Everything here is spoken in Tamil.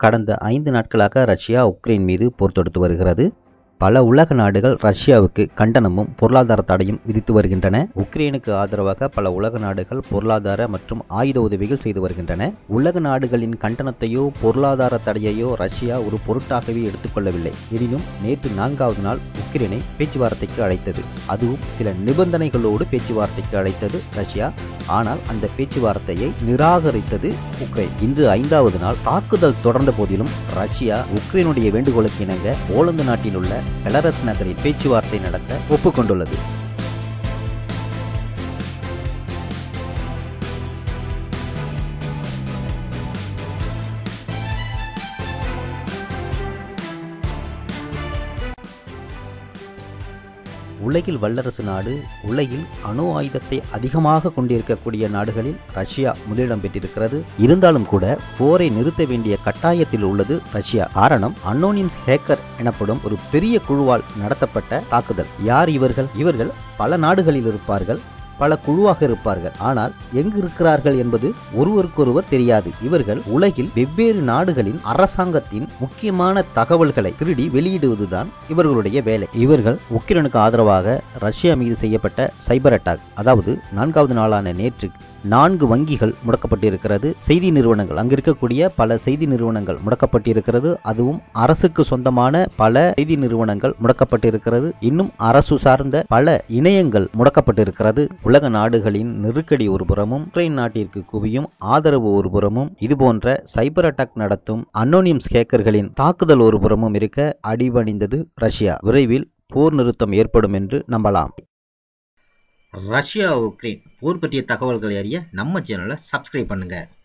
கடந்த ஐந்து நாட்களாக ரஷ்யா உக்ரைன் மீது போர் தொடுத்து வருகிறது பல உலக நாடுகள் ரஷ்யாவுக்கு கண்டனமும் பொருளாதார தடையும் விதித்து வருகின்றன உக்ரைனுக்கு ஆதரவாக பல உலக நாடுகள் பொருளாதார மற்றும் ஆயுத உதவிகள் செய்து வருகின்றன உலக நாடுகளின் கண்டனத்தையோ பொருளாதார தடையையோ ரஷ்யா ஒரு பொருட்டாகவே எடுத்துக்கொள்ளவில்லை எனினும் நேற்று நான்காவது நாள் உக்ரைனை பேச்சுவார்த்தைக்கு அழைத்தது அதுவும் சில நிபந்தனைகளோடு பேச்சுவார்த்தைக்கு அழைத்தது ரஷ்யா ஆனால் அந்த பேச்சுவார்த்தையை நிராகரித்தது உக்ரைன் இன்று ஐந்தாவது நாள் தாக்குதல் தொடர்ந்த போதிலும் ரஷ்யா உக்ரைனுடைய வேண்டுகோளுக்கு இணங்க போலந்து நாட்டில் உள்ள பெலரஸ் நகரில் பேச்சுவார்த்தை நடத்த ஒப்புக்கொண்டுள்ளது உலகில் வல்லரசு நாடு உலகில் அணு ஆயுதத்தை அதிகமாக கொண்டிருக்கக்கூடிய நாடுகளில் ரஷ்யா முதலிடம் பெற்றிருக்கிறது இருந்தாலும் கூட போரை நிறுத்த வேண்டிய கட்டாயத்தில் உள்ளது ரஷ்யா காரணம் அன்னோனிம்ஸ் ஹேக்கர் எனப்படும் ஒரு பெரிய குழுவால் நடத்தப்பட்ட தாக்குதல் யார் இவர்கள் இவர்கள் பல நாடுகளில் இருப்பார்கள் பல குழுவாக இருப்பார்கள் ஆனால் எங்கு இருக்கிறார்கள் என்பது ஒருவருக்கொருவர் தெரியாது இவர்கள் உலகில் வெவ்வேறு நாடுகளின் அரசாங்கத்தின் முக்கியமான தகவல்களை திருடி வெளியிடுவதுதான் இவர்களுடைய வேலை இவர்கள் உக்ரைனுக்கு ஆதரவாக ரஷ்யா மீது செய்யப்பட்ட சைபர் அட்டாக் அதாவது நான்காவது நாளான நேற்று நான்கு வங்கிகள் முடக்கப்பட்டிருக்கிறது செய்தி நிறுவனங்கள் அங்கு இருக்கக்கூடிய பல செய்தி நிறுவனங்கள் முடக்கப்பட்டிருக்கிறது அதுவும் அரசுக்கு சொந்தமான பல செய்தி நிறுவனங்கள் முடக்கப்பட்டிருக்கிறது இன்னும் அரசு சார்ந்த பல இணையங்கள் முடக்கப்பட்டிருக்கிறது உலக நாடுகளின் நெருக்கடி ஒரு புறமும் உக்ரைன் நாட்டிற்கு குவியும் ஆதரவு ஒரு புறமும் இதுபோன்ற சைபர் அட்டாக் நடத்தும் அன்னோனியம்ஸ் ஹேக்கர்களின் தாக்குதல் ஒரு புறமும் இருக்க அடிபணிந்தது ரஷ்யா விரைவில் போர் நிறுத்தம் ஏற்படும் என்று நம்பலாம் ரஷ்யா உக்ரைன் போர் பற்றிய தகவல்களை அறிய நம்ம சேனலை சப்ஸ்கிரைப் பண்ணுங்கள்